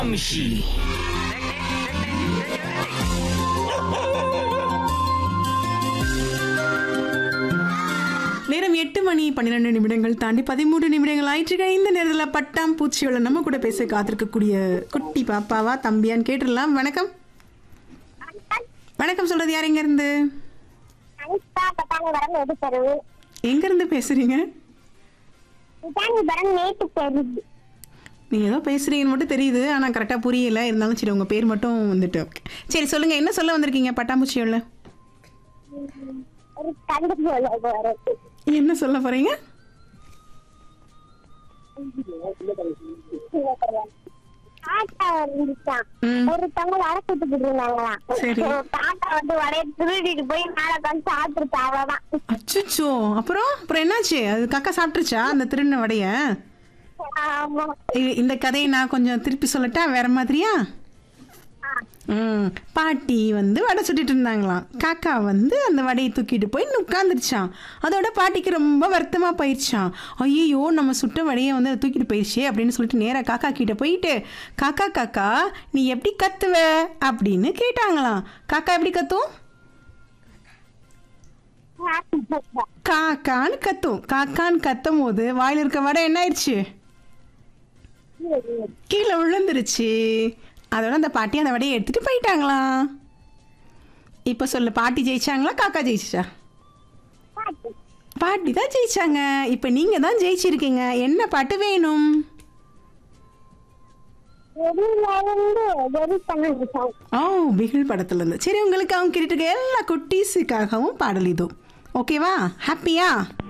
Amshi. நேரம் எட்டு மணி பன்னிரெண்டு நிமிடங்கள் தாண்டி பதிமூன்று நிமிடங்கள் ஆயிற்றுக்க இந்த நேரத்தில் பட்டாம் பூச்சியோட நம்ம கூட பேச காத்திருக்கக்கூடிய குட்டி பாப்பாவா தம்பியான்னு கேட்டுடலாம் வணக்கம் வணக்கம் சொல்றது யார் எங்க இருந்து அனிதா பட்டாணிபுரம் எது தெருவு எங்க இருந்து பேசுறீங்க பட்டாணிபுரம் நேற்று தெரியுது நீங்க ஏதோ பேசுறீங்கன்னு மட்டும் தெரியுது ஆனா கரெக்டா புரியல இருந்தாலும் சரி உங்க பேர் மட்டும் வந்துட்டு okay. சரி சொல்லுங்க என்ன சொல்ல வந்திருக்கீங்க பட்டாம்பூச்சியோட ஒரு கண்டு சொல்ல போறது என்ன சொல்ல போறீங்க தாத்தா இருந்துச்சான் ம். ஒருத்தவங்க வர சுட்டுக்கிட்டு இருந்தாங்களாம் சரி. தாத்தா வந்து வடைய திருடிட்டு போய் மேல உட்காந்து சாப்பிட்டுருச்சு அவ்வளவுதான் அச்சோ அப்புறம் அப்புறம் என்னாச்சு அது காக்கா சாப்பிட்டுருச்சா அந்த திருண்ண வடைய ஆமா இ- இந்த கதையை நான் கொஞ்சம் திருப்பி சொல்லட்டா வேற மாதிரியா ம் பாட்டி வந்து வடை சுட்டுட்டு இருந்தாங்களாம் காக்கா வந்து அந்த வடையை தூக்கிட்டு போய் உட்காந்துருச்சான் அதோட பாட்டிக்கு ரொம்ப வருத்தமா போயிடுச்சான் ஐயோ நம்ம சுட்ட வடையை வந்து அது தூக்கிட்டு போயிடுச்சே அப்படின்னு சொல்லிட்டு நேரா காக்கா கிட்ட போயிட்டு காக்கா காக்கா நீ எப்படி கத்துவ அப்படின்னு கேட்டாங்களாம் காக்கா எப்படி கத்தும் காக்கான்னு கத்தும் காக்கான்னு கத்தும் போது வாயில் இருக்க வடை என்ன ஆயிடுச்சு கீழே விழுந்துருச்சு அதோட அந்த பாட்டி அந்த வடையை எடுத்துட்டு போயிட்டாங்களாம் இப்போ சொல்லு பாட்டி ஜெயிச்சாங்களா காக்கா ஜெயிச்சிச்சா பாட்டி தான் ஜெயிச்சாங்க இப்போ நீங்க தான் ஜெயிச்சிருக்கீங்க என்ன பாட்டு வேணும் வெளியில இருந்து வெறி பண்ணிருச்சான் ஓ பிகில் படத்துல இருந்து சரி உங்களுக்கு அவங்க கேட்டுட்டு இருக்க எல்லா குட்டீஸுக்காகவும் பாடல் இதுவும் ஓகேவா ஹாப்பியா